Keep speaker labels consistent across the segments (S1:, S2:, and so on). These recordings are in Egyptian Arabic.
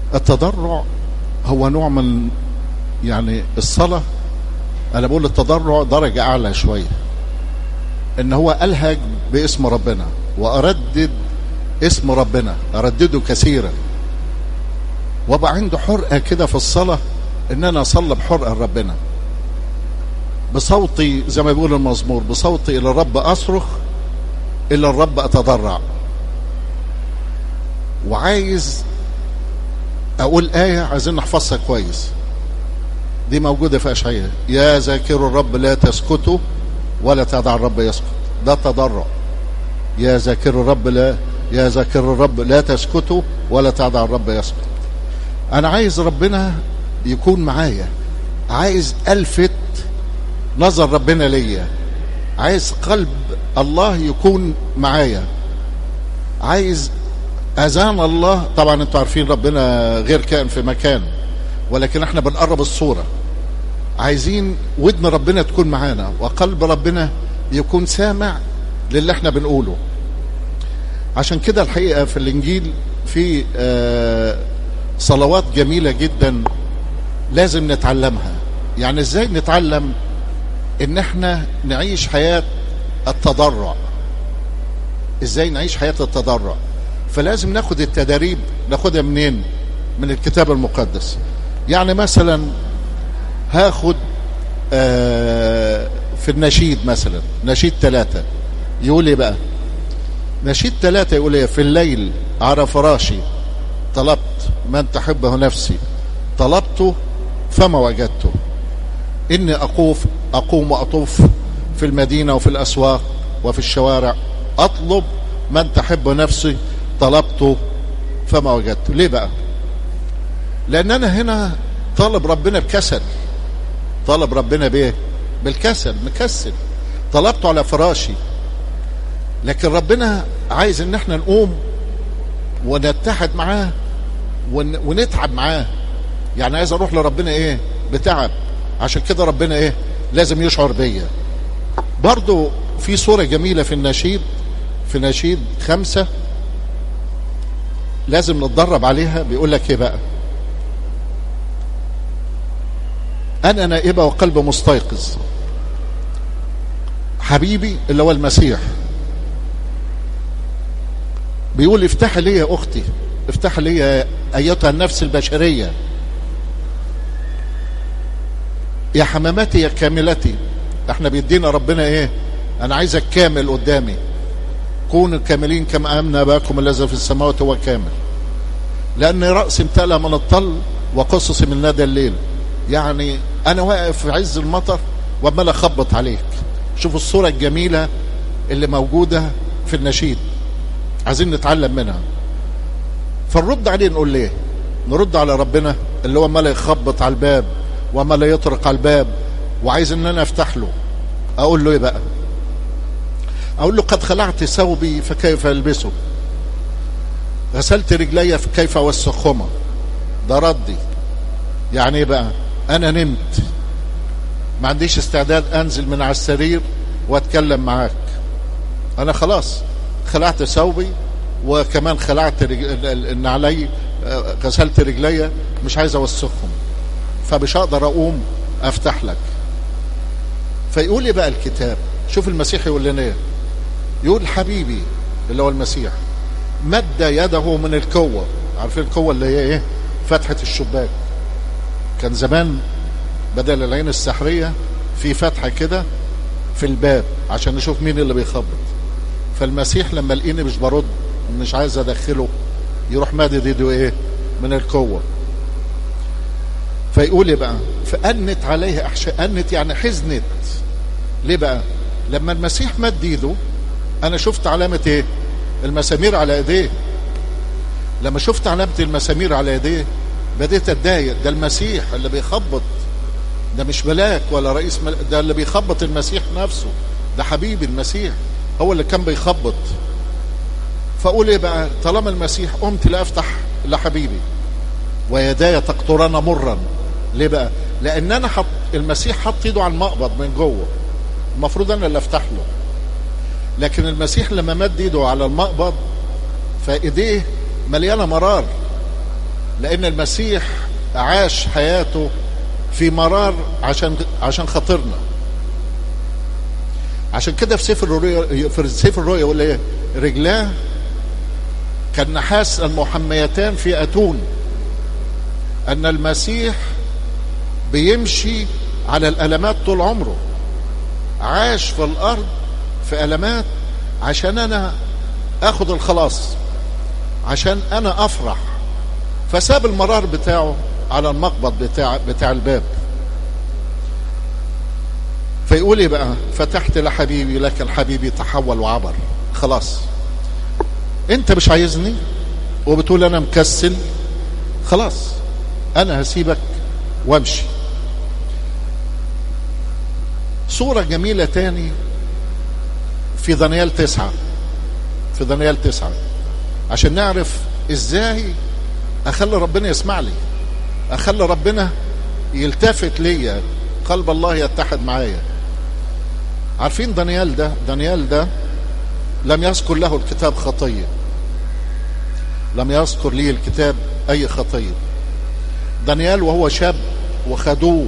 S1: التضرع هو نوع من يعني الصلاة أنا بقول التضرع درجة أعلى شوية إن هو ألهج باسم ربنا وأردد اسم ربنا أردده كثيرا وابقى عنده حرقة كده في الصلاة إن أنا أصلي بحرقة لربنا بصوتي زي ما بيقول المزمور بصوتي إلى الرب أصرخ إلى الرب أتضرع وعايز أقول آية عايزين نحفظها كويس دي موجودة في أشعية يا ذاكر الرب لا تسكتوا ولا تدع الرب يسكت ده تضرع يا ذاكر الرب لا يا ذاكر الرب لا تسكتوا ولا تدع الرب يسكت أنا عايز ربنا يكون معايا عايز ألفت نظر ربنا ليا عايز قلب الله يكون معايا عايز اذان الله طبعا انتوا عارفين ربنا غير كائن في مكان ولكن احنا بنقرب الصوره عايزين ودن ربنا تكون معانا وقلب ربنا يكون سامع للي احنا بنقوله عشان كده الحقيقه في الانجيل في آه صلوات جميله جدا لازم نتعلمها يعني ازاي نتعلم ان احنا نعيش حياه التضرع ازاي نعيش حياه التضرع فلازم ناخد التداريب ناخدها منين من الكتاب المقدس يعني مثلا هاخد آه في النشيد مثلا نشيد ثلاثة يقول ايه بقى نشيد ثلاثة يقول ايه في الليل على فراشي طلبت من تحبه نفسي طلبته فما وجدته إني أقوف أقوم وأطوف في المدينة وفي الأسواق وفي الشوارع أطلب من تحب نفسي طلبته فما وجدته ليه بقى لأن أنا هنا طالب ربنا بكسل طالب ربنا بإيه بالكسل مكسل طلبته على فراشي لكن ربنا عايز ان احنا نقوم ونتحد معاه ون... ونتعب معاه يعني عايز اروح لربنا ايه بتعب عشان كده ربنا ايه لازم يشعر بيا برضو في صورة جميلة في النشيد في نشيد خمسة لازم نتدرب عليها بيقول لك ايه بقى انا نائبة وقلب مستيقظ حبيبي اللي هو المسيح بيقول افتح لي يا اختي افتح لي يا ايتها النفس البشريه يا حمامتي يا كاملتي احنا بيدينا ربنا ايه انا عايزك كامل قدامي كونوا كاملين كما امنا اباكم الذي في السماوات هو كامل لان راسي امتلأ من الطل وقصصي من ندى الليل يعني انا واقف في عز المطر وعمال اخبط عليك شوف الصوره الجميله اللي موجوده في النشيد عايزين نتعلم منها فنرد عليه نقول ليه نرد على ربنا اللي هو عمال يخبط على الباب وعمال يطرق على الباب وعايز ان انا افتح له اقول له ايه بقى اقول له قد خلعت ثوبي فكيف البسه غسلت رجلي فكيف اوسخهما ده ردي يعني ايه بقى انا نمت ما عنديش استعداد انزل من على السرير واتكلم معاك انا خلاص خلعت ثوبي وكمان خلعت النعلي غسلت رجلي مش عايز اوسخهم فمش هقدر اقوم افتح لك فيقول لي بقى الكتاب شوف المسيح يقول لنا ايه يقول حبيبي اللي هو المسيح مد يده من القوة عارفين القوة اللي هي ايه فتحة الشباك كان زمان بدل العين السحرية في فتحة كده في الباب عشان نشوف مين اللي بيخبط فالمسيح لما لقيني مش برد مش عايز ادخله يروح مادد ايده ايه من القوه فيقول ايه بقى فأنت عليه أحشاء أنت يعني حزنت ليه بقى لما المسيح مد ايده انا شفت علامة ايه المسامير على ايديه لما شفت علامة المسامير على ايديه بديت اتضايق ده المسيح اللي بيخبط ده مش ملاك ولا رئيس ملاك ده اللي بيخبط المسيح نفسه ده حبيبي المسيح هو اللي كان بيخبط فاقول ايه بقى طالما المسيح قمت لافتح لحبيبي ويداي تقطران مرا ليه بقى لان انا حط المسيح حط ايده على المقبض من جوه المفروض انا اللي افتح له لكن المسيح لما مد ايده على المقبض فايديه مليانه مرار لان المسيح عاش حياته في مرار عشان عشان خاطرنا عشان كده في سفر الرؤيا في سفر الرؤيا يقول ايه رجلاه كالنحاس المحميتان في اتون ان المسيح بيمشي على الالمات طول عمره عاش في الارض في المات عشان انا اخد الخلاص عشان انا افرح فساب المرار بتاعه على المقبض بتاع بتاع الباب فيقول ايه بقى فتحت لحبيبي لكن حبيبي تحول وعبر خلاص انت مش عايزني وبتقول انا مكسل خلاص انا هسيبك وامشي صورة جميلة تاني في دانيال تسعة في دانيال تسعة عشان نعرف ازاي اخلي ربنا يسمع لي اخلي ربنا يلتفت ليا قلب الله يتحد معايا عارفين دانيال ده دانيال ده لم يذكر له الكتاب خطية لم يذكر لي الكتاب اي خطية دانيال وهو شاب وخدوه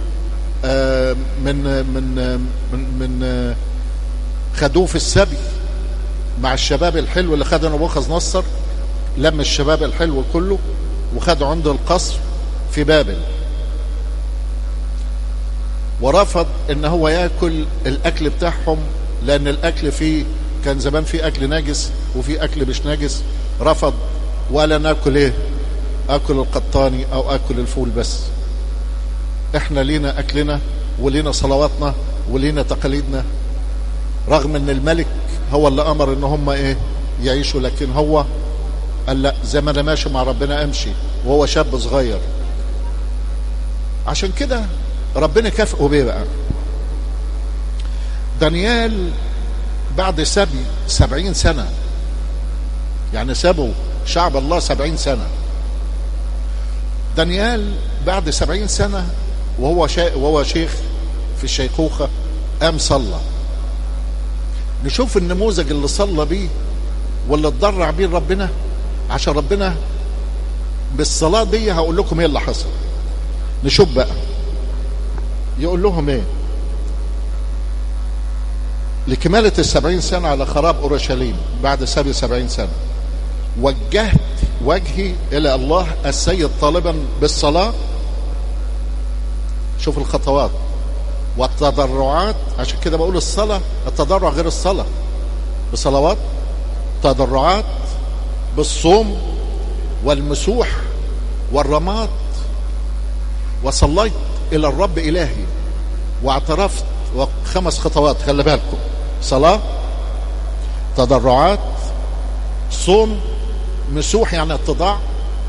S1: من من من من خدوه في السبي مع الشباب الحلو اللي خده نبوخذ نصر لم الشباب الحلو كله وخده عنده القصر في بابل ورفض ان هو ياكل الاكل بتاعهم لان الاكل فيه كان زمان في اكل ناجس وفي اكل مش ناجس رفض ولا ناكل ايه اكل القطاني او اكل الفول بس احنا لينا اكلنا ولينا صلواتنا ولينا تقاليدنا رغم ان الملك هو اللي امر ان هم ايه يعيشوا لكن هو قال لا زي ما انا ماشي مع ربنا امشي وهو شاب صغير عشان كده ربنا كافئه بيه بقى دانيال بعد سبي سبعين سنة يعني سابوا شعب الله سبعين سنة دانيال بعد سبعين سنة وهو شا... وهو شيخ في الشيخوخة قام صلى نشوف النموذج اللي صلى بيه واللي اتضرع بيه ربنا عشان ربنا بالصلاة دي هقول لكم ايه اللي حصل نشوف بقى يقول لهم ايه لكمالة السبعين سنة على خراب أورشليم بعد سبي سبعين سنة وجهت وجهي إلى الله السيد طالبا بالصلاة شوف الخطوات والتضرعات عشان كده بقول الصلاة التضرع غير الصلاة بصلوات تضرعات بالصوم والمسوح والرماد وصليت إلى الرب إلهي واعترفت خمس خطوات خلي بالكم صلاة تضرعات صوم مسوح يعني اتضاع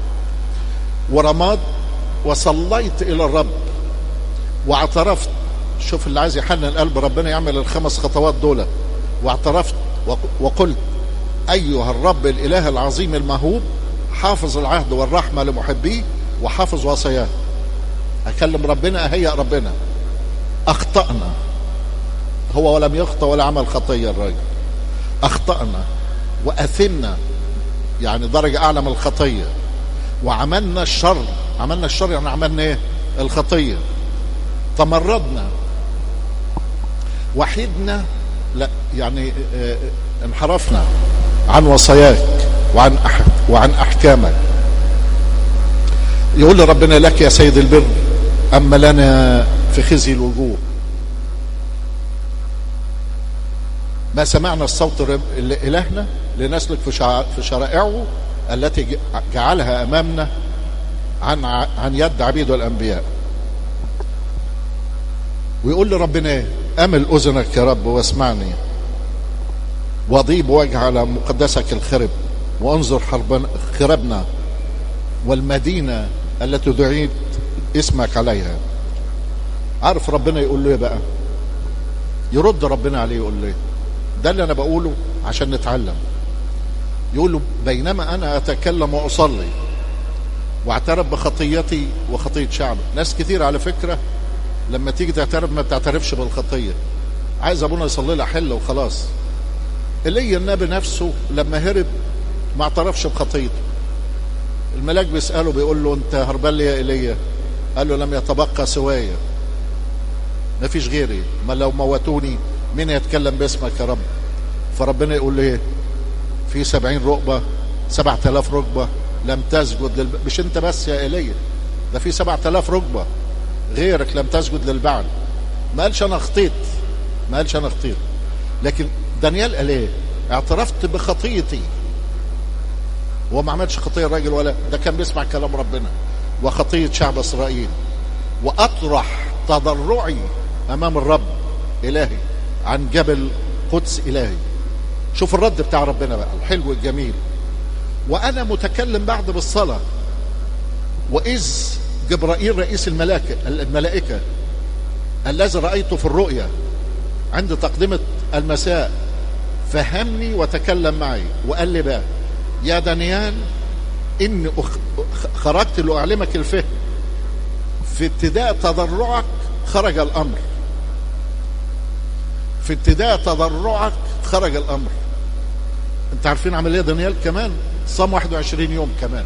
S1: ورماد وصليت إلى الرب واعترفت شوف اللي عايز يحنن قلب ربنا يعمل الخمس خطوات دول واعترفت وقلت أيها الرب الإله العظيم المهوب حافظ العهد والرحمة لمحبيه وحافظ وصاياه أكلم ربنا أهيأ ربنا أخطأنا هو ولم يخطأ ولا عمل خطية الراجل أخطأنا وأثمنا يعني درجة أعلى من الخطية وعملنا الشر عملنا الشر يعني عملنا إيه الخطية تمردنا وحيدنا لا يعني اه انحرفنا عن وصاياك وعن أح وعن احكامك يقول لي ربنا لك يا سيد البر اما لنا في خزي الوجوه ما سمعنا الصوت الهنا لنسلك في في شرائعه التي جعلها امامنا عن عن يد عبيده الانبياء ويقول لي ربنا ايه امل اذنك يا رب واسمعني وضيب وجه على مقدسك الخرب وانظر حربنا خربنا والمدينة التي دعيت اسمك عليها عارف ربنا يقول له ايه بقى يرد ربنا عليه يقول له ده اللي انا بقوله عشان نتعلم يقول له بينما انا اتكلم واصلي واعترف بخطيتي وخطية شعبي ناس كتير على فكرة لما تيجي تعترف ما بتعترفش بالخطية عايز ابونا يصلي لها حل وخلاص ايليا النبي نفسه لما هرب ما اعترفش بخطيته الملاك بيسأله بيقول له انت هربان لي يا ايليا قال له لم يتبقى سوايا ما فيش غيري ما لو موتوني مين يتكلم باسمك يا رب فربنا يقول له ايه في سبعين ركبة سبعة آلاف ركبة لم تسجد للب... مش انت بس يا ايليا ده في سبعة آلاف ركبة غيرك لم تسجد للبعل ما قالش انا خطيت ما قالش انا خطيت لكن دانيال قال ايه اعترفت بخطيتي هو ما عملش خطيه الراجل ولا ده كان بيسمع كلام ربنا وخطيه شعب اسرائيل واطرح تضرعي امام الرب الهي عن جبل قدس الهي شوف الرد بتاع ربنا بقى الحلو الجميل وانا متكلم بعد بالصلاه واذ جبرائيل رئيس الملائكه الملائكه الذي رايته في الرؤيا عند تقدمه المساء فهمني وتكلم معي وقال لي بقى يا دانيال إني خرجت لأعلمك الفهم في ابتداء تضرعك خرج الأمر في ابتداء تضرعك خرج الأمر انت عارفين عمل ايه دانيال كمان صام 21 يوم كمان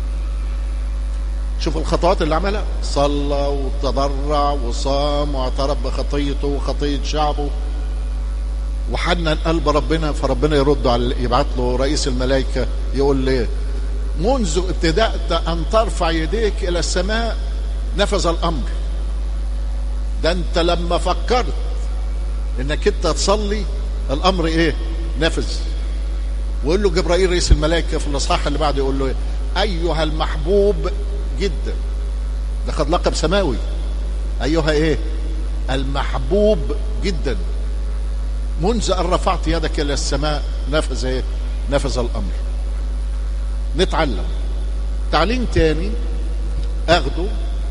S1: شوف الخطوات اللي عملها صلى وتضرع وصام واعترف بخطيته وخطية شعبه وحنن قلب ربنا فربنا يرد على يبعت له رئيس الملائكة يقول لي منذ ابتدأت أن ترفع يديك إلى السماء نفذ الأمر ده أنت لما فكرت إنك أنت تصلي الأمر إيه نفذ ويقول له جبرائيل رئيس الملائكة في الإصحاح اللي بعده يقول له إيه؟ أيها المحبوب جدا ده خد لقب سماوي أيها إيه المحبوب جدا منذ أن رفعت يدك إلى السماء نفذ إيه؟ نفذ الأمر نتعلم تعليم تاني أخده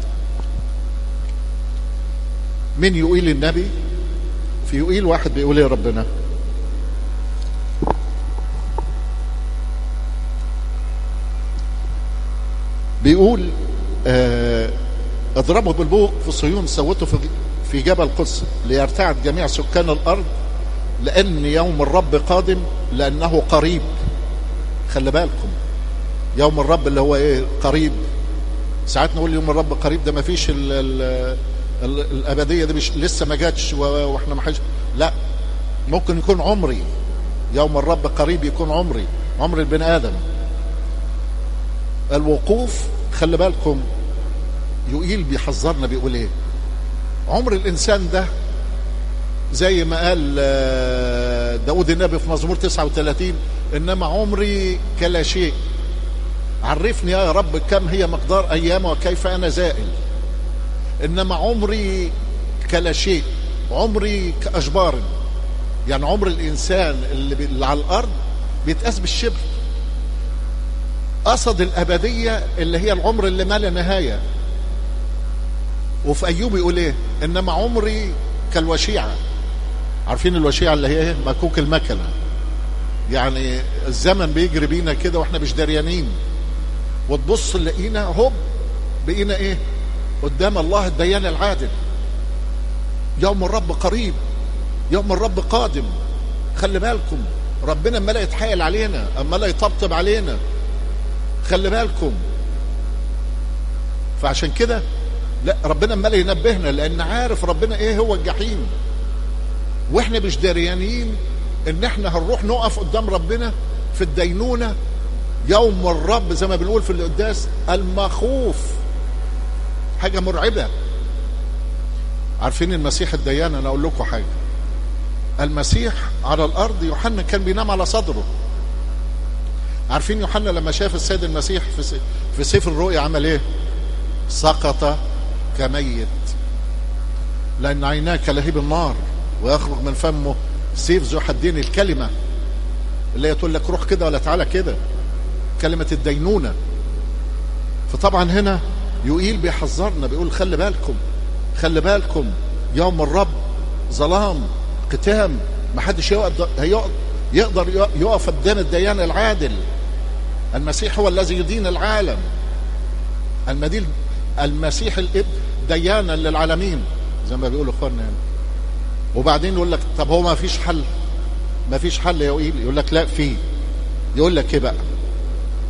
S1: من يقيل النبي في يقيل واحد بيقول يا ربنا بيقول آه اضربه بالبوق في صهيون سوته في في جبل قدس ليرتعد جميع سكان الارض لان يوم الرب قادم لانه قريب خلي بالكم يوم الرب اللي هو ايه قريب ساعات نقول يوم الرب قريب ده ما فيش ال ال ال الابديه دي مش لسه ما جاتش واحنا ما حاجه لا ممكن يكون عمري يوم الرب قريب يكون عمري عمر البني ادم الوقوف خلي بالكم يقيل بيحذرنا بيقول ايه عمر الانسان ده زي ما قال داود النبي في مزمور 39 انما عمري كلا شيء عرفني يا رب كم هي مقدار ايام وكيف انا زائل انما عمري كلا شيء عمري كاشبار يعني عمر الانسان اللي, بي... اللي على الارض بيتقاس بالشبر قصد الابديه اللي هي العمر اللي ما لا نهايه وفي ايوب يقول ايه انما عمري كالوشيعه عارفين الوشيعه اللي هي ايه مكوك المكنه يعني الزمن بيجري بينا كده واحنا مش دريانين وتبص لقينا هوب بقينا ايه قدام الله الديان العادل يوم الرب قريب يوم الرب قادم خلي بالكم ربنا اما لا يتحايل علينا اما لا يطبطب علينا خلي بالكم فعشان كده لا ربنا اما لا ينبهنا لان عارف ربنا ايه هو الجحيم واحنا مش داريانين ان احنا هنروح نقف قدام ربنا في الدينونه يوم الرب زي ما بنقول في القداس المخوف حاجه مرعبه عارفين المسيح الديان انا اقول لكم حاجه المسيح على الارض يوحنا كان بينام على صدره عارفين يوحنا لما شاف السيد المسيح في في سيف الرؤيا عمل ايه سقط كميت لان عيناه كلهيب النار ويخرج من فمه سيف ذو حدين الكلمه اللي هي تقول لك روح كده ولا تعالى كده كلمه الدينونه فطبعا هنا يقيل بيحذرنا بيقول خلي بالكم خلي بالكم يوم الرب ظلام قتام ما حدش يقدر يقدر يقف قدام الديان العادل المسيح هو الذي يدين العالم المدين المسيح الاب ديانا للعالمين زي ما بيقولوا اخواننا يعني. وبعدين يقول لك طب هو ما فيش حل ما فيش حل يا يقول يقول لك لا في يقول لك ايه بقى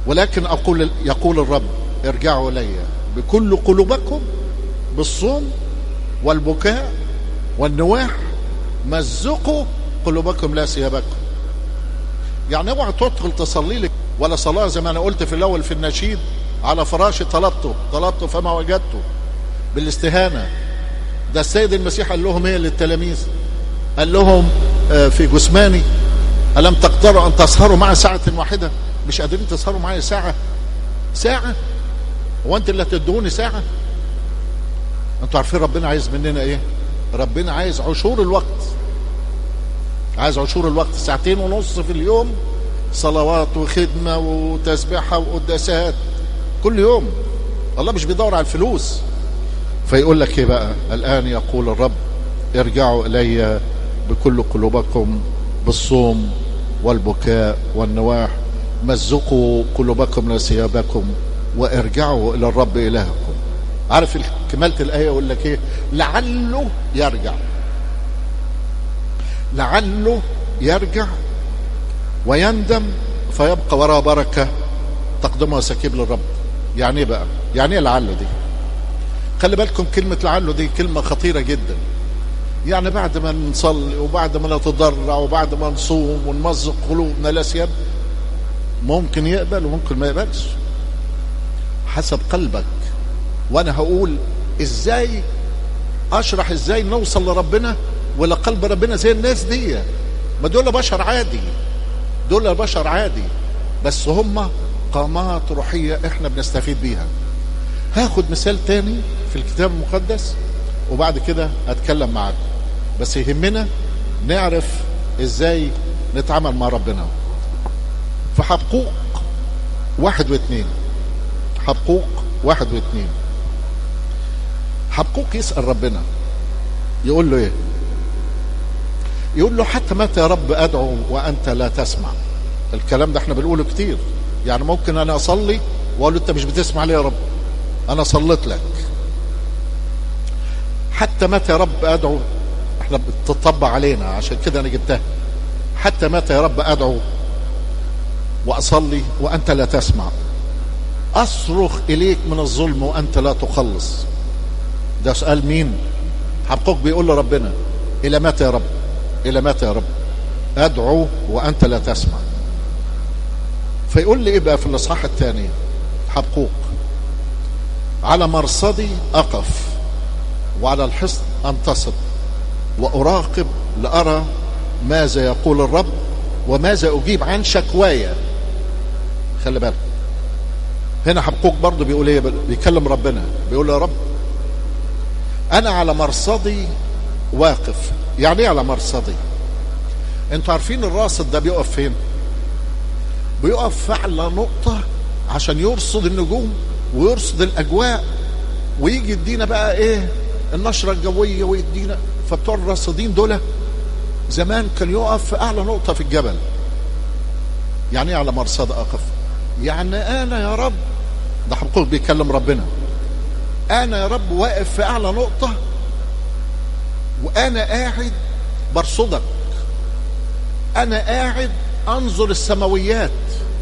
S1: ولكن أقول يقول الرب ارجعوا إلي بكل قلوبكم بالصوم والبكاء والنواح مزقوا قلوبكم لا ثيابكم يعني اوعى تدخل تصلي لك ولا صلاة زي ما انا قلت في الاول في النشيد على فراشي طلبته طلبته فما وجدته بالاستهانة ده السيد المسيح قال لهم ايه للتلاميذ قال لهم في جثماني ألم تقدروا أن تسهروا معي ساعة واحدة مش قادرين تسهروا معي ساعة ساعة هو أنت اللي هتدوني ساعة أنتوا عارفين ربنا عايز مننا إيه ربنا عايز عشور الوقت عايز عشور الوقت ساعتين ونص في اليوم صلوات وخدمة وتسبيحة وقداسات كل يوم الله مش بيدور على الفلوس فيقول لك ايه بقى الآن يقول الرب ارجعوا إلي بكل قلوبكم بالصوم والبكاء والنواح مزقوا قلوبكم لثيابكم وارجعوا إلى الرب إلهكم عارف كمالة الآية يقول لك ايه لعله يرجع لعله يرجع ويندم فيبقى وراء بركة تقدمها سكيب للرب يعني ايه بقى يعني ايه لعله دي خلي بالكم كلمة لعله دي كلمة خطيرة جدا يعني بعد ما نصلي وبعد ما نتضرع وبعد ما نصوم ونمزق قلوبنا لا سيب ممكن يقبل وممكن ما يقبلش حسب قلبك وانا هقول ازاي اشرح ازاي نوصل لربنا ولا قلب ربنا زي الناس دي ما دول بشر عادي دول بشر عادي بس هم قامات روحية احنا بنستفيد بيها هاخد مثال تاني في الكتاب المقدس وبعد كده اتكلم معاكم بس يهمنا نعرف ازاي نتعامل مع ربنا في حبقوق واحد واثنين حبقوق واحد واثنين حبقوق يسأل ربنا يقول له ايه يقول له حتى متى يا رب ادعو وانت لا تسمع الكلام ده احنا بنقوله كتير يعني ممكن انا اصلي واقول له انت مش بتسمع ليه يا رب انا صليت لك حتى متى يا رب ادعو احنا بتطبق علينا عشان كده انا جبتها حتى متى يا رب ادعو واصلي وانت لا تسمع اصرخ اليك من الظلم وانت لا تخلص ده سؤال مين حبقوك بيقول لربنا الى متى يا رب الى متى يا رب ادعو وانت لا تسمع فيقول لي ايه بقى في الاصحاح الثاني حبقوق على مرصدي اقف وعلى الحصن انتصب واراقب لارى ماذا يقول الرب وماذا اجيب عن شكوايا خلي بالك هنا حبقوق برضه بيقول ايه بيكلم ربنا بيقول يا رب انا على مرصدي واقف يعني ايه على مرصدي انتوا عارفين الراصد ده بيقف فين بيقف في اعلى نقطه عشان يرصد النجوم ويرصد الاجواء ويجي يدينا بقى ايه النشره الجويه ويدينا فبتوع الراصدين دول زمان كان يقف في اعلى نقطه في الجبل يعني ايه على مرصد اقف يعني انا يا رب ده حبقوق بيكلم ربنا انا يا رب واقف في اعلى نقطه وانا قاعد برصدك انا قاعد انظر السماويات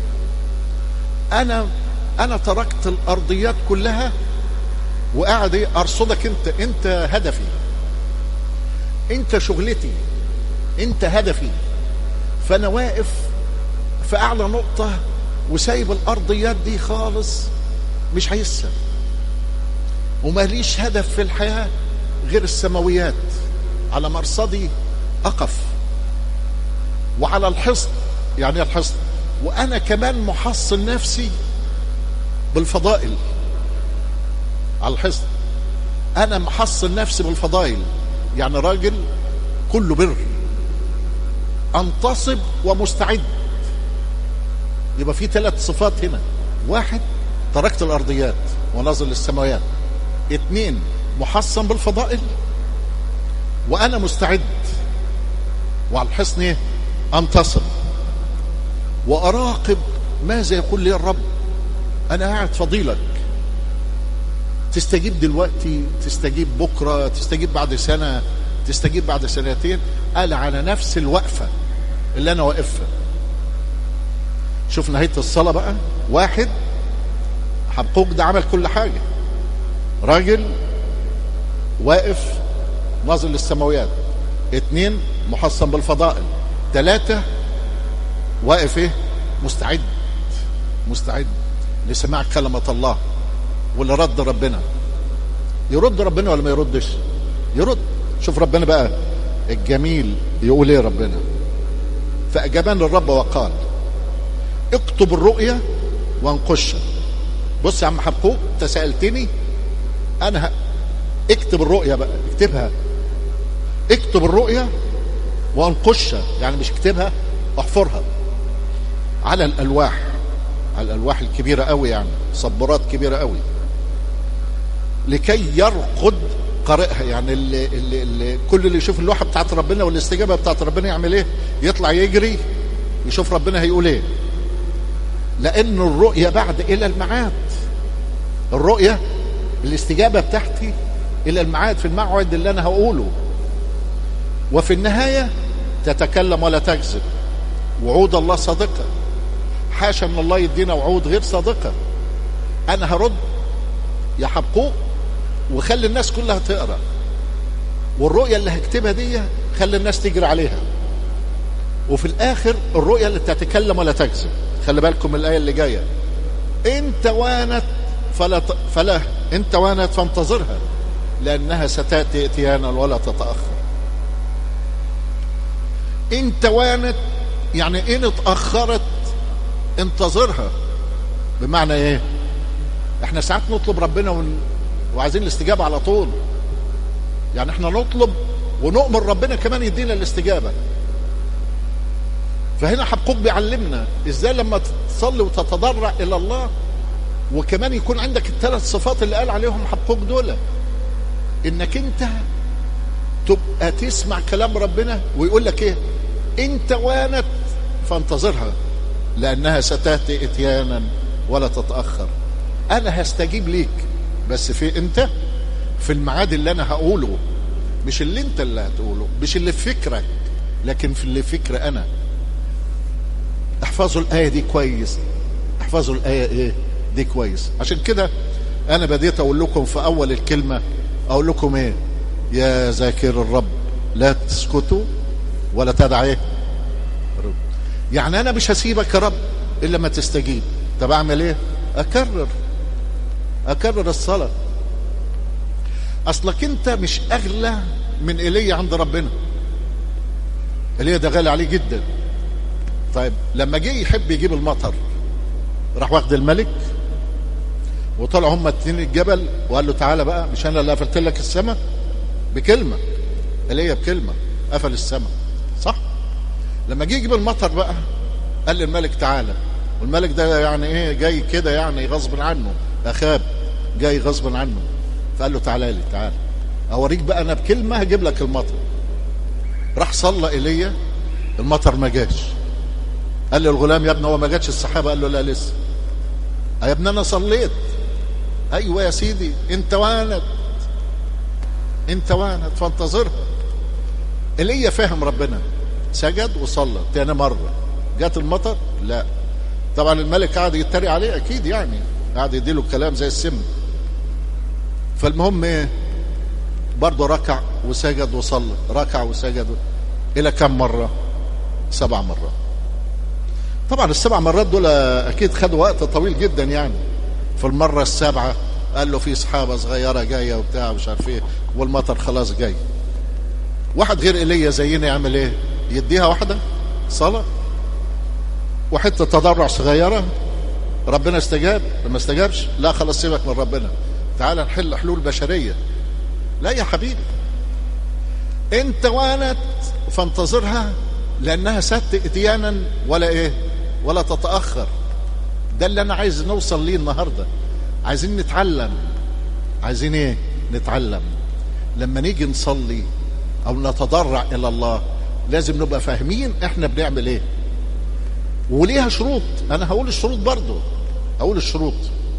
S1: انا انا تركت الارضيات كلها وقاعد ايه ارصدك انت انت هدفي انت شغلتي انت هدفي فانا واقف في اعلى نقطه وسايب الارضيات دي خالص مش هيسر وماليش هدف في الحياه غير السماويات على مرصدي اقف وعلى الحصن يعني ايه الحصن وانا كمان محصن نفسي بالفضائل على الحصن انا محصن نفسي بالفضائل يعني راجل كله بر انتصب ومستعد يبقى في ثلاث صفات هنا واحد تركت الارضيات ونظر للسماوات اثنين محصن بالفضائل وانا مستعد وعلى الحصن ايه انتصر واراقب ماذا يقول لي الرب انا قاعد فضيلك تستجيب دلوقتي تستجيب بكره تستجيب بعد سنه تستجيب بعد سنتين قال على نفس الوقفه اللي انا واقفها شوف نهايه الصلاه بقى واحد حبقوق ده عمل كل حاجة راجل واقف ناظر للسماويات اتنين محصن بالفضائل تلاتة واقف ايه مستعد مستعد لسماع كلمة الله ولرد ربنا يرد ربنا ولا ما يردش يرد شوف ربنا بقى الجميل يقول ايه ربنا فأجابان الرب وقال اكتب الرؤيا وانقشها بص يا عم حبقوق انت سألتني انا ه... اكتب الرؤيا بقى اكتبها اكتب الرؤيا وانقشها يعني مش اكتبها احفرها على الالواح على الالواح الكبيره قوي يعني صبورات كبيره قوي لكي يرقد قارئها يعني اللي اللي اللي كل اللي يشوف اللوحه بتاعت ربنا والاستجابه بتاعت ربنا يعمل ايه يطلع يجري يشوف ربنا هيقول ايه لان الرؤيه بعد الى الميعاد الرؤيه الاستجابه بتاعتي الى الميعاد في الموعد اللي انا هقوله وفي النهايه تتكلم ولا تكذب وعود الله صادقه حاشا من الله يدينا وعود غير صادقه انا هرد يا حبقوق وخلي الناس كلها تقرا والرؤيه اللي هكتبها دي خلي الناس تجري عليها وفي الاخر الرؤيه اللي تتكلم ولا تكذب خلي بالكم من الايه اللي جايه ان توانت فلا ت... فلا ان توانت فانتظرها لانها ستاتي اتيانا ولا تتاخر ان توانت يعني ان اتاخرت انتظرها بمعنى ايه احنا ساعات نطلب ربنا ون... وعايزين الاستجابه على طول يعني احنا نطلب ونؤمر ربنا كمان يدينا الاستجابه فهنا حبقوق بيعلمنا ازاي لما تصلي وتتضرع الى الله وكمان يكون عندك الثلاث صفات اللي قال عليهم حبقوق دول انك انت تبقى تسمع كلام ربنا ويقول لك ايه انت وانت فانتظرها لانها ستاتي اتيانا ولا تتاخر انا هستجيب ليك بس في انت في الميعاد اللي انا هقوله مش اللي انت اللي هتقوله مش اللي في فكرك لكن في اللي فكر انا احفظوا الايه دي كويس احفظوا الايه ايه دي كويس عشان كده انا بديت اقول لكم في اول الكلمه اقول لكم ايه يا ذاكر الرب لا تسكتوا ولا تدع ايه رب. يعني انا مش هسيبك يا رب الا ما تستجيب طب اعمل ايه اكرر اكرر الصلاه اصلك انت مش اغلى من ايليا عند ربنا ايليا ده غالي عليه جدا طيب لما جه يحب يجيب المطر راح واخد الملك وطلعوا هما اتنين الجبل وقال له تعالى بقى مش انا اللي قفلت لك السماء بكلمه ايليا بكلمه قفل السماء صح لما جه يجيب المطر بقى قال للملك تعالى والملك ده يعني ايه جاي كده يعني غصب عنه اخاب جاي غصب عنه فقال له تعالى لي تعالى اوريك بقى انا بكلمه هجيب لك المطر راح صلى ايليا المطر ما جاش قال له الغلام يا ابني هو ما جاتش السحابه قال له لا لسه يا ابني انا صليت ايوه يا سيدي انت وانت انت وانت فانتظرها ايليا فاهم ربنا سجد وصلى تاني مره جات المطر لا طبعا الملك قعد يتريق عليه اكيد يعني قعد يديله الكلام زي السم فالمهم ايه برضه ركع وسجد وصلى ركع وسجد الى كم مره سبع مرات طبعا السبع مرات دول اكيد خدوا وقت طويل جدا يعني في المره السابعه قال له في سحابه صغيره جايه وبتاع مش عارف ايه والمطر خلاص جاي واحد غير ايليا زينا يعمل ايه يديها واحده صلاه وحته تضرع صغيره ربنا استجاب لما استجابش لا خلاص سيبك من ربنا تعال نحل حلول بشريه لا يا حبيبي انت وانت فانتظرها لانها ست اتيانا ولا ايه ولا تتاخر ده اللي انا عايز نوصل ليه النهارده عايزين نتعلم عايزين ايه نتعلم لما نيجي نصلي او نتضرع الى الله لازم نبقى فاهمين احنا بنعمل ايه وليها شروط انا هقول الشروط برضو هقول الشروط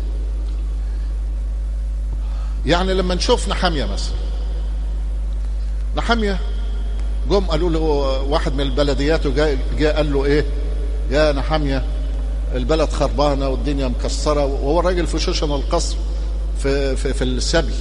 S1: يعني لما نشوف نحاميه مثلا نحاميه جم قالوا له واحد من البلديات وجاء جاء قال له ايه يا نحاميه البلد خربانه والدنيا مكسره وهو الراجل في شوشن القصر في في, في السبي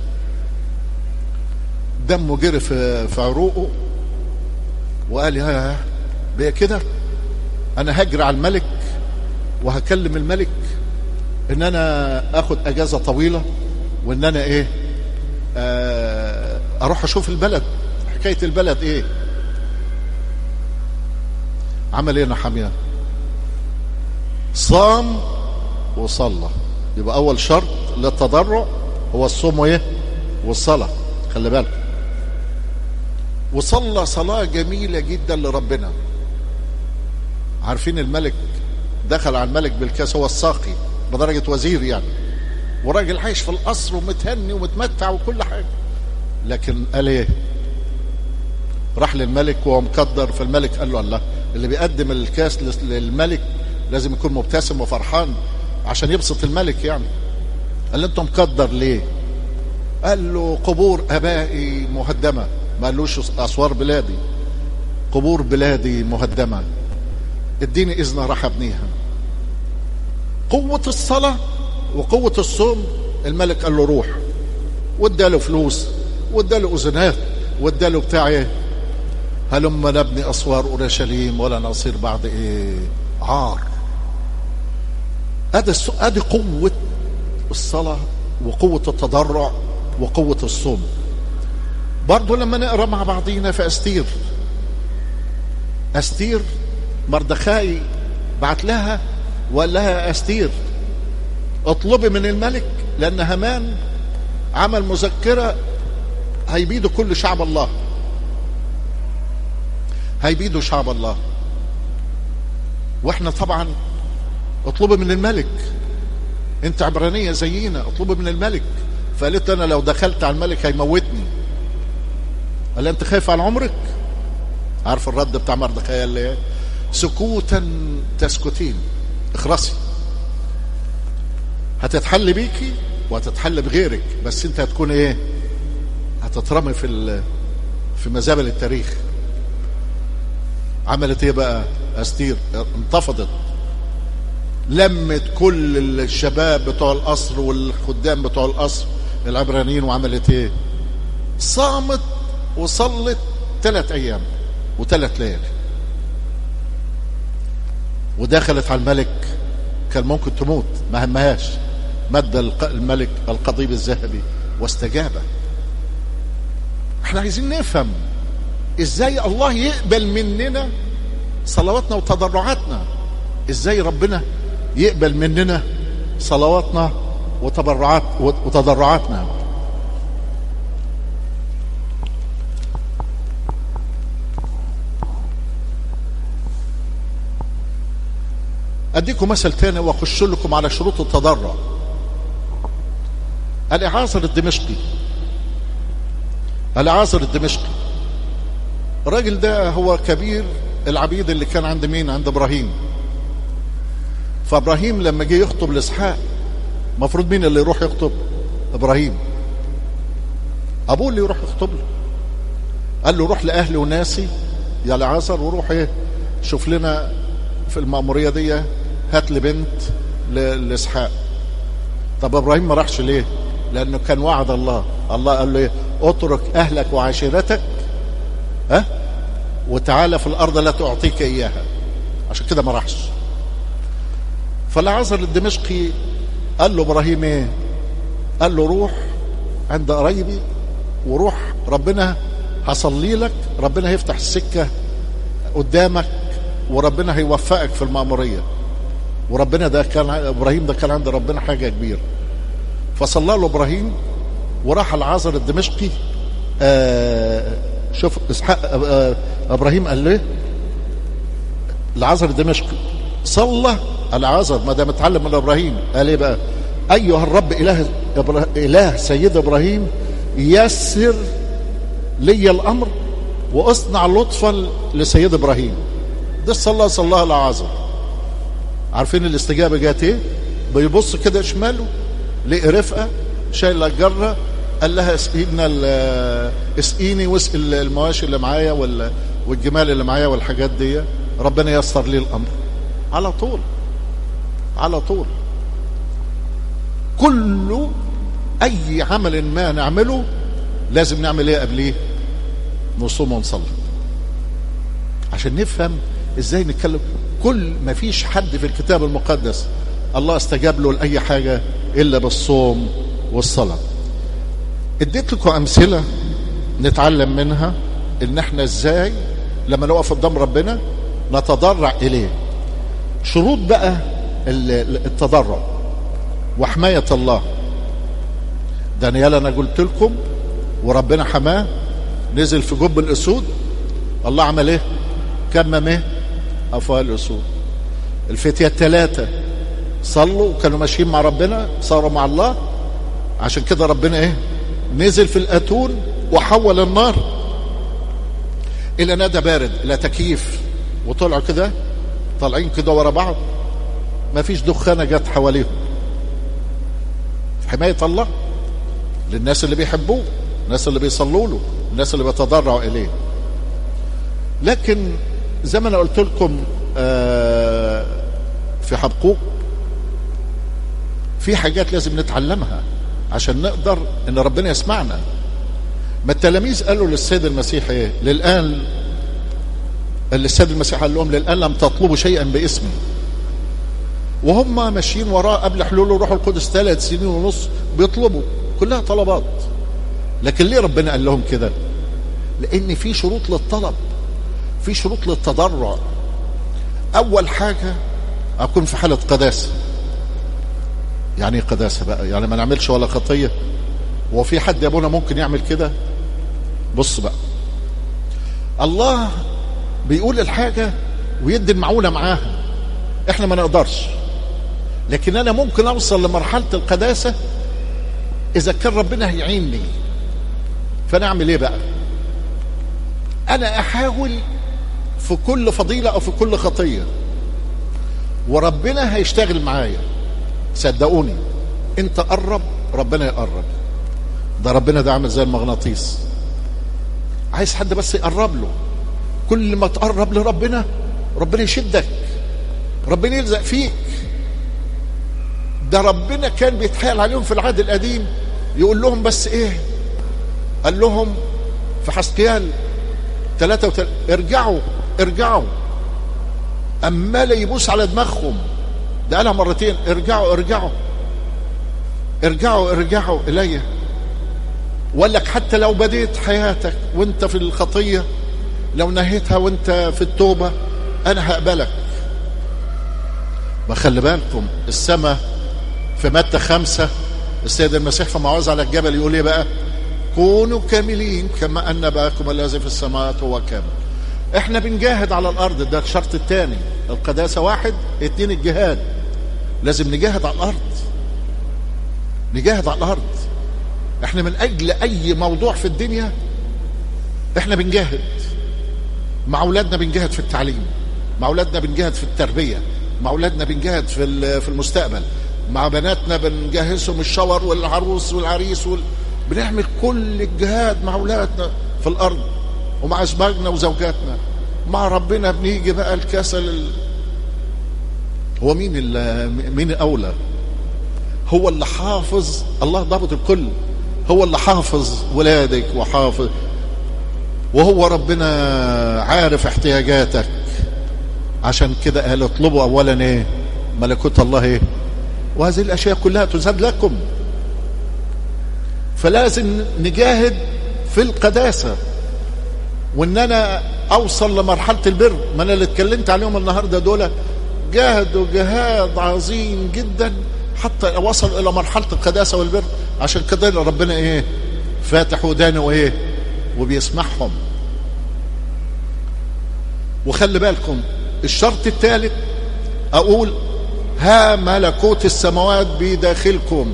S1: دمه جري في في عروقه وقال يا بقى كده انا هجري على الملك وهكلم الملك ان انا اخد اجازه طويله وان انا ايه آه اروح اشوف البلد حكايه البلد ايه عمل ايه نحاميه صام وصلى يبقى اول شرط للتضرع هو الصوم وايه والصلاه خلي بالك وصلى صلاه جميله جدا لربنا عارفين الملك دخل على الملك بالكاس هو الساقي بدرجه وزير يعني وراجل عايش في القصر ومتهني ومتمتع وكل حاجه لكن قال ايه راح للملك وهو مقدر فالملك قال له الله اللي بيقدم الكاس للملك لازم يكون مبتسم وفرحان عشان يبسط الملك يعني قال له انت مقدر ليه قال له قبور ابائي مهدمه ما قالوش اسوار بلادي قبور بلادي مهدمه اديني اذن راح ابنيها قوه الصلاه وقوه الصوم الملك قال له روح واداله فلوس واداله اذنات واداله بتاع ايه هلما نبني اسوار اورشليم ولا نصير بعد ايه عار ادي ادي قوه الصلاه وقوه التضرع وقوه الصوم برضه لما نقرا مع بعضينا في استير استير مردخاي بعت لها وقال لها استير اطلبي من الملك لان هامان عمل مذكره هيبيدوا كل شعب الله هيبيدوا شعب الله واحنا طبعا اطلبي من الملك انت عبرانيه زينا اطلبي من الملك فقالت انا لو دخلت على الملك هيموتني قال انت خايف على عمرك عارف الرد بتاع مردخاي قال ايه سكوتا تسكتين اخرسي هتتحل بيكي وهتتحل بغيرك بس انت هتكون ايه هتترمي في في مزابل التاريخ عملت ايه بقى استير انتفضت لمت كل الشباب بتوع القصر والخدام بتوع القصر العبرانيين وعملت ايه صامت وصلت ثلاث ايام وثلاث ليالي ودخلت على الملك كان ممكن تموت ما همهاش مد الملك القضيب الذهبي واستجاب احنا عايزين نفهم ازاي الله يقبل مننا صلواتنا وتضرعاتنا ازاي ربنا يقبل مننا صلواتنا وتبرعات وتضرعاتنا اديكم مثل تاني واخش لكم على شروط التضرع الاعاصر الدمشقي الاعاصر الدمشقي الراجل ده هو كبير العبيد اللي كان عند مين عند ابراهيم فابراهيم لما جه يخطب لاسحاق المفروض مين اللي يروح يخطب ابراهيم ابوه اللي يروح يخطب له قال له روح لاهلي وناسي يا العازر وروح ايه شوف لنا في المأمورية دي هات لي بنت لاسحاق طب ابراهيم ما راحش ليه لانه كان وعد الله الله قال له ايه اترك اهلك وعشيرتك ها وتعالى في الارض لا تعطيك اياها عشان كده ما راحش فالعازر الدمشقي قال له ابراهيم ايه قال له روح عند قرايبي وروح ربنا هصلي لك ربنا هيفتح السكه قدامك وربنا هيوفقك في المأمورية وربنا ده كان ابراهيم ده كان عند ربنا حاجه كبيره فصلى له ابراهيم وراح العازر الدمشقي آه شوف اسحاق آه ابراهيم قال له العازر الدمشقي صلى العازر ما دام اتعلم من ابراهيم قال ايه بقى ايها الرب اله اله سيد ابراهيم يسر لي الامر واصنع لطفا لسيد ابراهيم ده صلى صلى العازر عارفين الاستجابه جات ايه بيبص كده شماله لقي رفقه شايله الجره قال لها اسقينا اسقيني واسقي المواشي اللي معايا ولا والجمال اللي معايا والحاجات دي ربنا ييسر لي الامر على طول على طول كل اي عمل ما نعمله لازم نعمل ايه قبليه نصوم ونصلي عشان نفهم ازاي نتكلم كل ما فيش حد في الكتاب المقدس الله استجاب له لاي حاجه الا بالصوم والصلاه اديت لكم امثله نتعلم منها ان احنا ازاي لما نقف قدام ربنا نتضرع اليه شروط بقى التضرع وحمايه الله دانيال انا قلت لكم وربنا حماه نزل في جب الاسود الله عمل ايه كمم ايه افواه الاسود الفتيه الثلاثه صلوا وكانوا ماشيين مع ربنا صاروا مع الله عشان كده ربنا ايه نزل في الاتون وحول النار الى ندى بارد الى تكييف وطلعوا كده طالعين كده ورا بعض ما فيش دخانه جت حواليهم حمايه الله للناس اللي بيحبوه الناس اللي بيصلوا له الناس اللي بيتضرعوا اليه لكن زي ما انا قلت لكم آه في حبقوق في حاجات لازم نتعلمها عشان نقدر ان ربنا يسمعنا ما التلاميذ قالوا للسيد المسيح ايه للان اللي السيد المسيح قال لهم للان لم تطلبوا شيئا باسمي وهم ماشيين وراه قبل حلول الروح القدس ثلاث سنين ونص بيطلبوا كلها طلبات لكن ليه ربنا قال لهم كده لان في شروط للطلب في شروط للتضرع اول حاجه اكون في حاله قداسه يعني ايه قداسه بقى يعني ما نعملش ولا خطيه هو في حد يا ابونا ممكن يعمل كده بص بقى الله بيقول الحاجه ويدي المعونه معاها احنا ما نقدرش لكن انا ممكن اوصل لمرحله القداسه اذا كان ربنا هيعيني فانا اعمل ايه بقى انا احاول في كل فضيله او في كل خطيه وربنا هيشتغل معايا صدقوني انت قرب ربنا يقرب ده ربنا ده عامل زي المغناطيس عايز حد بس يقرب له كل ما تقرب لربنا ربنا يشدك ربنا يلزق فيك ده ربنا كان بيتحايل عليهم في العهد القديم يقول لهم بس ايه قال لهم في حسقيال ثلاثة وتل... ارجعوا ارجعوا أمال يبوس على دماغهم ده قالها مرتين ارجعوا ارجعوا ارجعوا ارجعوا إلي وقال لك حتى لو بديت حياتك وانت في الخطية لو نهيتها وانت في التوبة أنا هقبلك ما خلي بالكم السماء في متى خمسة السيد المسيح في موعظة على الجبل يقول ايه بقى كونوا كاملين كما أن أباكم الذي في السماوات هو كامل احنا بنجاهد على الأرض ده الشرط الثاني القداسة واحد اتنين الجهاد لازم نجاهد على الأرض نجاهد على الأرض احنا من أجل أي موضوع في الدنيا احنا بنجاهد مع أولادنا بنجاهد في التعليم مع أولادنا بنجاهد في التربية مع أولادنا بنجاهد في في المستقبل مع بناتنا بنجهزهم الشاور والعروس والعريس وال... بنعمل كل الجهاد مع اولادنا في الارض ومع ازواجنا وزوجاتنا مع ربنا بنيجي بقى الكسل ال... هو مين اللي مين اولى هو اللي حافظ الله ضابط الكل هو اللي حافظ ولادك وحافظ وهو ربنا عارف احتياجاتك عشان كده قال اطلبوا اولا ايه ملكوت الله ايه وهذه الاشياء كلها تزاد لكم فلازم نجاهد في القداسه وان انا اوصل لمرحله البر ما انا اللي اتكلمت عليهم النهارده دول جاهدوا جهاد عظيم جدا حتى وصل الى مرحله القداسه والبر عشان كده ربنا ايه فاتح ودانه وايه وبيسمعهم وخلي بالكم الشرط الثالث اقول ها ملكوت السماوات بداخلكم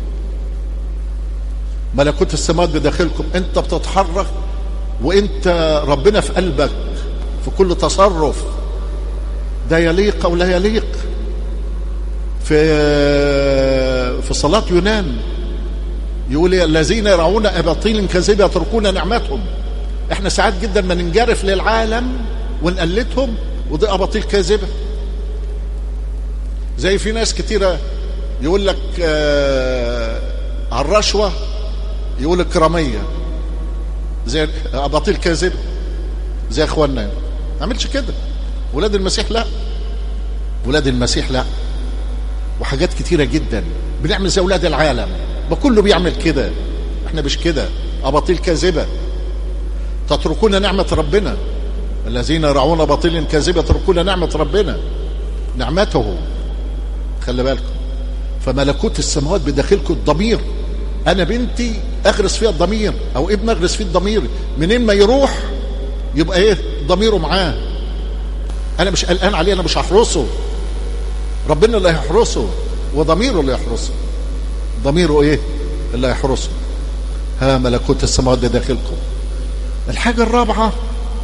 S1: ملكوت السماوات بداخلكم انت بتتحرك وانت ربنا في قلبك في كل تصرف ده يليق او لا يليق في في صلاة يونان يقول الذين يرعون اباطيل كذب يتركون نعمتهم احنا ساعات جدا ما ننجرف للعالم ونقلدهم ودي اباطيل كاذبه زي في ناس كتيرة يقول لك آه على الرشوة يقول الكرامية زي أباطيل كاذب زي اخواننا ما عملش كده ولاد المسيح لا ولاد المسيح لا وحاجات كتيرة جدا بنعمل زي اولاد العالم ما كله بيعمل كده احنا مش كده اباطيل كاذبة تتركون نعمة ربنا الذين يرعون باطيل كاذبة يتركون نعمة ربنا نعمته خلي بالكم فملكوت السماوات بداخلكم الضمير انا بنتي اغرس فيها الضمير او ابن اغرس فيه الضمير منين ما يروح يبقى ايه ضميره معاه انا مش قلقان عليه انا مش هحرسه ربنا اللي هيحرسه وضميره اللي يحرسه ضميره ايه اللي هيحرسه ها ملكوت السماوات داخلكم الحاجة الرابعة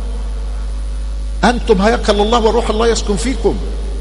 S1: أنتم هيكل الله وروح الله يسكن فيكم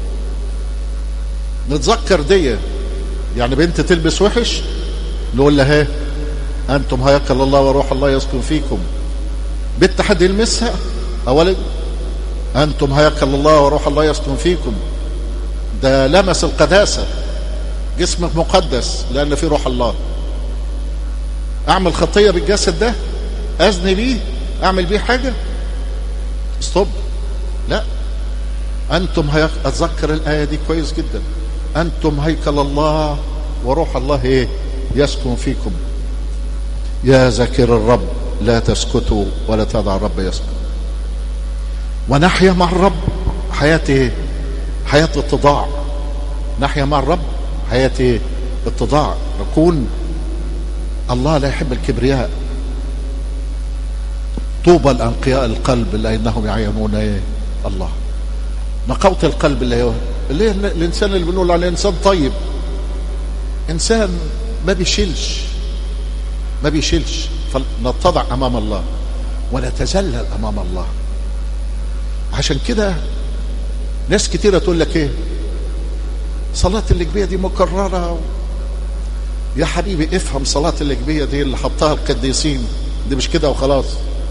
S1: نتذكر دي يعني بنت تلبس وحش نقول لها أنتم هيكل الله وروح الله يسكن فيكم بنت حد يلمسها أولا أنتم هيكل الله وروح الله يسكن فيكم ده لمس القداسة جسمك مقدس لأن فيه روح الله أعمل خطية بالجسد ده أزني بيه أعمل بيه حاجة ستوب لا أنتم هيك... أتذكر الآية دي كويس جدا أنتم هيكل الله وروح الله إيه يسكن فيكم يا ذاكر الرب لا تسكتوا ولا تدع الرب يسكت ونحيا مع الرب حياة ايه حياة اتضاع نحيا مع الرب حياة ايه اتضاع نكون الله لا يحب الكبرياء طوبى الانقياء القلب لانهم يعينون ايه الله نقاوة القلب اللي هو اللي هي الانسان اللي بنقول عليه انسان طيب انسان ما بيشيلش ما بيشيلش فنتضع امام الله ونتذلل امام الله عشان كده ناس كتيرة تقول لك ايه صلاة الإجبية دي مكررة يا حبيبي افهم صلاة الإجبية دي اللي حطها القديسين دي مش كده وخلاص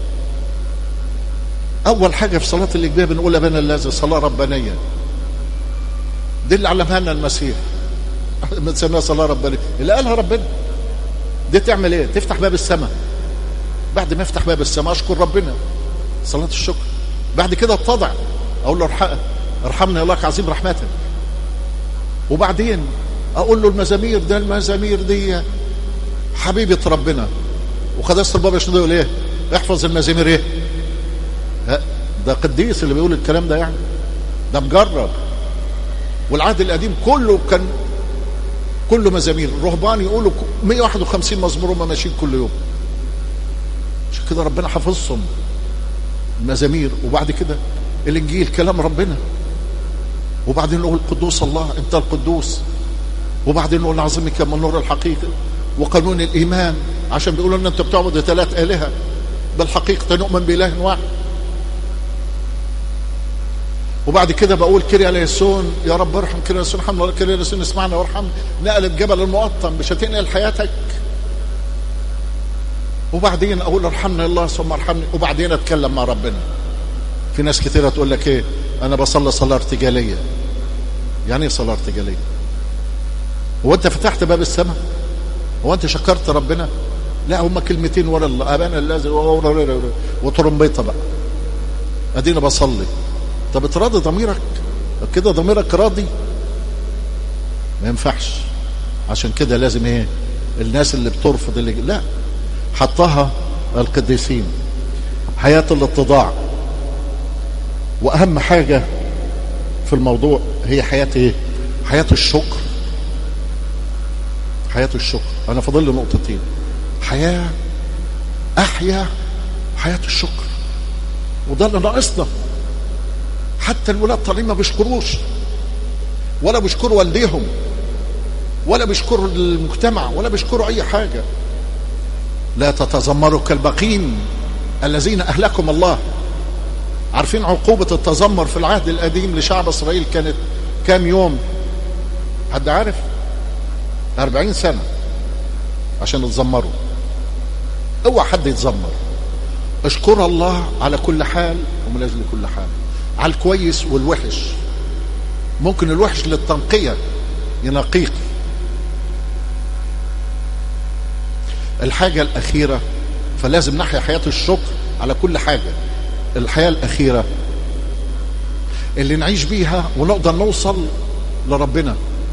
S1: أول حاجة في صلاة الإجبية بنقول أبانا الذي صلاة ربانية دي اللي علمها لنا المسيح بنسميها صلاة ربانية اللي قالها ربنا دي تعمل ايه تفتح باب السماء بعد ما افتح باب السماء اشكر ربنا صلاة الشكر بعد كده اتضع اقول له ارحق ارحمني الله عظيم رحمتك وبعدين اقول له المزامير ده المزامير دي حبيبة ربنا وقداسة البابا شنو يقول ايه احفظ المزامير ايه ده قديس اللي بيقول الكلام ده يعني ده مجرب والعهد القديم كله كان كله مزامير الرهبان يقولوا 151 مزمور هم ماشيين كل يوم عشان كده ربنا حافظهم المزامير وبعد كده الانجيل كلام ربنا وبعدين نقول قدوس الله انت القدوس وبعدين نقول عظيمك من نور الحقيقه وقانون الايمان عشان بيقولوا ان انت بتعبد ثلاث الهه بالحقيقه نؤمن باله واحد وبعد كده بقول كريا ليسون يا رب ارحم كريا ليسون ارحمنا ولا كريا ليسون اسمعنا وارحم نقلت جبل المقطم مش هتنقل حياتك وبعدين اقول ارحمنا الله ثم ارحمني وبعدين اتكلم مع ربنا في ناس كثيرة تقول لك ايه انا بصلي صلاة ارتجالية يعني ايه صلاة ارتجالية هو انت فتحت باب السماء هو انت شكرت ربنا لا هما كلمتين ورا الله ابانا الذي وترمبيطه بقى ادينا بصلي طب تراضي ضميرك كده ضميرك راضي ما ينفعش عشان كده لازم ايه الناس اللي بترفض اللي لا حطها القديسين حياة الاتضاع واهم حاجة في الموضوع هي حياة ايه حياة الشكر حياة الشكر انا فاضل لي نقطتين حياة احيا حياة الشكر وده اللي ناقصنا حتى الولاد طالعين ما بيشكروش ولا بيشكروا والديهم ولا بيشكروا المجتمع ولا بيشكروا اي حاجة لا تتذمروا كالبقين الذين اهلكم الله عارفين عقوبة التذمر في العهد القديم لشعب اسرائيل كانت كام يوم حد عارف أربعين سنة عشان يتذمروا اوعى حد يتذمر اشكر الله على كل حال ومن اجل كل حال على الكويس والوحش ممكن الوحش للتنقية ينقيك الحاجة الأخيرة فلازم نحيا حياة الشكر على كل حاجة الحياة الأخيرة اللي نعيش بيها ونقدر نوصل لربنا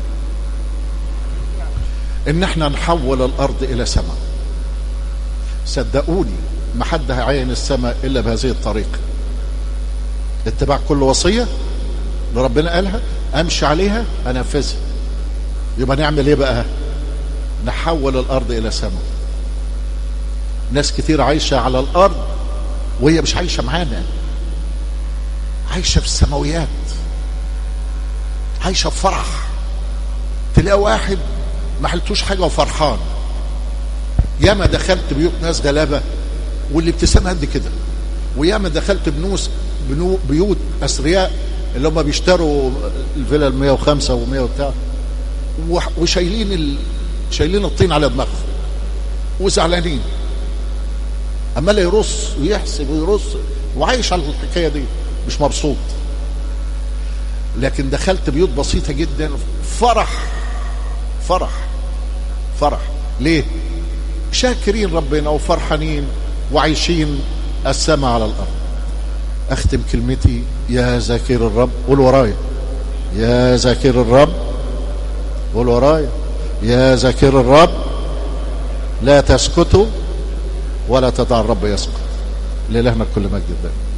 S1: ان احنا نحول الارض الى سماء صدقوني ما حد هيعين السماء الا بهذه الطريقه اتباع كل وصيه اللي ربنا قالها امشي عليها انفذها يبقى نعمل ايه بقى نحول الارض الى سماء ناس كتير عايشه على الارض وهي مش عايشه معانا عايشه في السماويات عايشه في فرح تلاقي واحد ما حلتوش حاجه وفرحان ياما دخلت بيوت ناس غلابه والابتسامه قد كده وياما دخلت بنوس بنو بيوت اثرياء اللي هم بيشتروا الفيلا ال 105 و100 وبتاع وشايلين ال... شايلين الطين على دماغهم وزعلانين عمال يرص ويحسب ويرص وعايش على الحكايه دي مش مبسوط لكن دخلت بيوت بسيطه جدا فرح فرح فرح ليه شاكرين ربنا وفرحانين وعايشين السماء على الارض اختم كلمتي يا ذاكر الرب قول ورايا يا ذاكر الرب قول ورايا يا ذاكر الرب لا تسكتوا ولا تدع الرب يسكت لإلهنا كل مجد الدائم